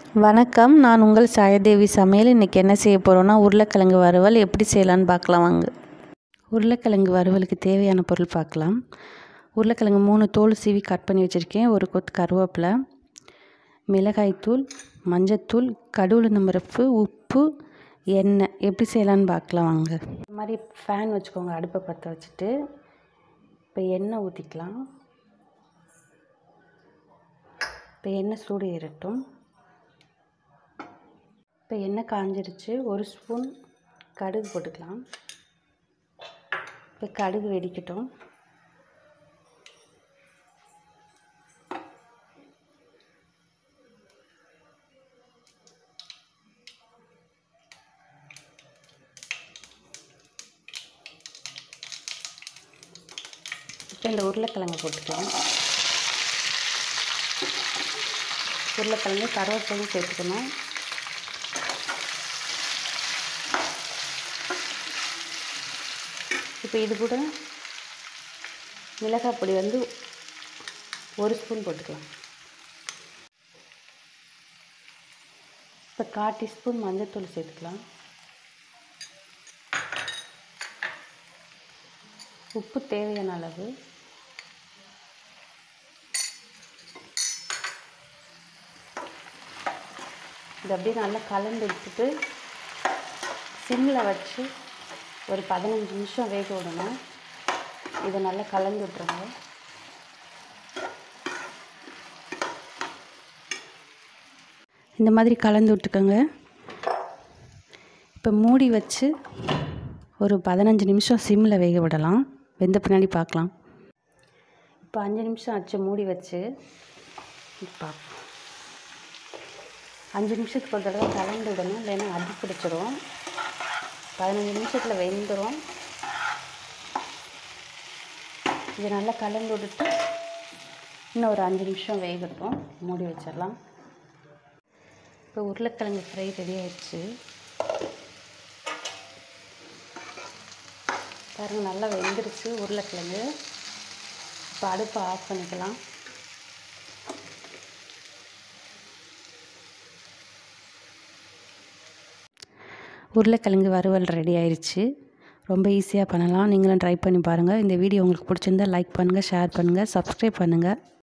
வணக்கம் நான் உங்கள் சாயதேவி சமையல் இன்றைக்கி என்ன செய்ய போகிறோன்னா உருளைக்கிழங்கு வறுவல் எப்படி செய்யலான்னு பார்க்கலாம் வாங்க உருளைக்கிழங்கு வறுவலுக்கு தேவையான பொருள் பார்க்கலாம் உருளைக்கிழங்கு மூணு தோல் சீவி கட் பண்ணி வச்சுருக்கேன் ஒரு கொத்து கருவேப்பிலை மிளகாய்த்தூள் மஞ்சத்தூள் கடுகு பருப்பு உப்பு எண்ணெய் எப்படி செய்யலான்னு பார்க்கலாம் வாங்க இந்த மாதிரி ஃபேன் வச்சுக்கோங்க அடுப்பை பற்ற வச்சுட்டு இப்போ எண்ணெய் ஊற்றிக்கலாம் இப்போ எண்ணெய் சூடு ஏறட்டும் இப்போ எண்ணெய் காஞ்சிருச்சு ஒரு ஸ்பூன் கடுகு போட்டுக்கலாம் இப்போ கடுகு வெடிக்கட்டும் இப்போ இந்த உருளைக்கிழங்கு போட்டுக்கலாம் உருளைக்கிழங்கு கருவேப்பிலையும் சேர்த்துக்கணும் இப்போ இது கூட மிளகாய் பொடி வந்து ஒரு ஸ்பூன் போட்டுக்கலாம் இப்போ கால் டீஸ்பூன் மஞ்சள்தூள் சேர்த்துக்கலாம் உப்பு தேவையான அளவு இது அப்படியே நல்லா கலந்து எடுத்துட்டு சிம்மில் வச்சு ஒரு பதினஞ்சு நிமிஷம் வேக விடணும் இதை நல்லா கலந்து விட்டுருங்க இந்த மாதிரி கலந்து விட்டுக்கோங்க இப்போ மூடி வச்சு ஒரு பதினஞ்சு நிமிஷம் சிம்மில் வேக விடலாம் வெந்த பின்னாடி பார்க்கலாம் இப்போ அஞ்சு நிமிஷம் ஆச்சு மூடி வச்சு பார்ப்போம் அஞ்சு நிமிஷத்துக்கு ஒரு தடவை கலந்து விடணும் இல்லைன்னா அடி பிடிச்சிரும் பதினஞ்சு நிமிஷத்தில் வெந்துடும் இதை நல்லா கலந்து விட்டுட்டு இன்னும் ஒரு அஞ்சு நிமிஷம் வேகட்டும் மூடி வச்சிடலாம் இப்போ உருளைக்கிழங்கு ஃப்ரை ரெடி ஆயிடுச்சு பாருங்கள் நல்லா வெந்துருச்சு உருளைக்கிழங்கு இப்போ அடுப்பை ஆஃப் பண்ணிக்கலாம் உருளைக்கிழங்கு வறுவல் ரெடி ஆயிடுச்சு ரொம்ப ஈஸியாக பண்ணலாம் நீங்களும் ட்ரை பண்ணி பாருங்கள் இந்த வீடியோ உங்களுக்கு பிடிச்சிருந்தா லைக் பண்ணுங்கள் ஷேர் பண்ணுங்கள் சப்ஸ்கிரைப் பண்ணுங்கள்